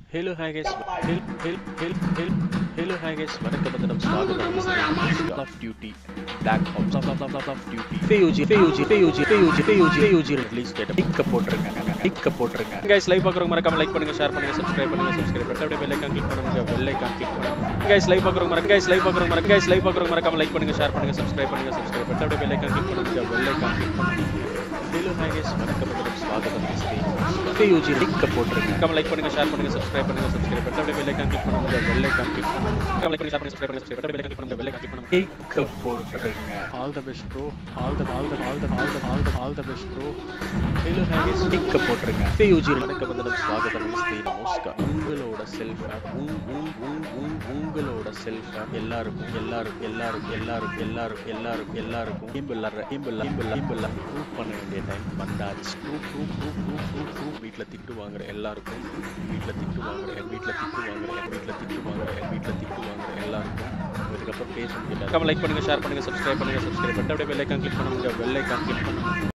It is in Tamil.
ஹலோ ஹேகேஸ் ஹெல் ஹெல் ஹெல் ஹெல் ஹலோ ஹேகேஸ் வணக்கம் வந்தனம் ஸ்வாகதம் of duty black ops of of of of duty FAUG FAUG FAUG FAUG FAUG FAUG release date டிக்க போட்டுருங்க டிக்க போட்டுருங்க கைஸ் லைவ் பார்க்குறவங்க மறக்காம லைக் பண்ணுங்க ஷேர் பண்ணுங்க சப்ஸ்கிரைப் பண்ணுங்க சப்ஸ்கிரைப் பண்ணிட்டு அப்படியே பெல் ஐகான் கிளிக் பண்ணுங்க பெல் ஐகான் கிளிக் பண்ணுங்க கைஸ் லைவ் பார்க்குறவங்க மறக்க கைஸ் லைவ் பார்க்குறவங்க மறக்க கைஸ் லைவ் பார்க்குறவங்க மறக்காம லைக் பண்ணுங்க ஷேர் பண்ணுங்க சப்ஸ்கிரைப் பண்ணுங்க சப்ஸ்கிரைப் பண்ணிட்டு அப்படியே பெல் ஐகான் கிளிக் பண்ணுங்க பெல் ஐகான் கிளிக் பண்ணுங்க ஹலோ ஹேகேஸ் வணக்கம் வந்தனம் ஸ்வாகதம் ஃபேயூஜி டிக்க போட்டுருங்க மறக்காம லைக் பண்ணுங்க ஷேர் பண்ணுங்க சப்ஸ்கிரைப் பண்ணுங்க சப்ஸ்கிரைப் பண்ணிட்டு அப்படியே பெல் ஐகான் கிளிக் பண்ணுங்க பெல் ஐகான் கிளிக் பண்ணுங்க லைக் பண்ணுங்க ஷேர் பண்ணுங்க சப்ஸ்கிரைப் பண்ணுங்க சப்ஸ்கிரைப் பண்ணிட்டு பெல் ஐகான் கிளிக் பண்ணுங்க பெல் ஐகான் கிளிக் பண்ணுங்க டிக்க போட்டுருங்க all the best bro all the all the all the all the all the all the best bro hello hey guys டிக்க போட்டுருங்க ஃபேயூஜி வணக்கம் வந்தனம் ஸ்வாகதம் நமஸ்தே நமஸ்கார் உங்களோட செல்ஃப் உங்களோட செல்ஃப் எல்லாருக்கும் எல்லாருக்கும் எல்லாருக்கும் எல்லாருக்கும் எல்லாருக்கும் எல்லாருக்கும் எல்லாருக்கும் இம்பிள்ளற இம்பிள்ள இம்பிள்ள இம்பிள்ள ப்ரூவ் பண்ண வேண்டிய டைம் வந்தாச்சு ப்ரூவ் ப்ரூவ் ப்ரூவ் ப்ரூவ் ப்ரூவ் ப்ரூவ் வீட்டில் திட்டு வாங்குற எல்லாருக்கும் வீட்டில் திட்டு வாங்குற என் வீட்டில் திட்டு வாங்குற என் வீட்டில் திட்டு வாங்குற என் வீட்டில் திட்டு வாங்குற எல்லாருக்கும் இதுக்கப்புறம் பேச முடியல லைக் பண்ணுங்க ஷேர் பண்ணுங்க சப்ஸ்கிரைப் பண்ணுங்க சப்ஸ்கிரைப் பண்ணிட்டு அப்படியே பெல் ஐக்கான் கிளிக் பண்ணுங்க பெல் ஐக்கான் கிளிக் பண்ணுங்க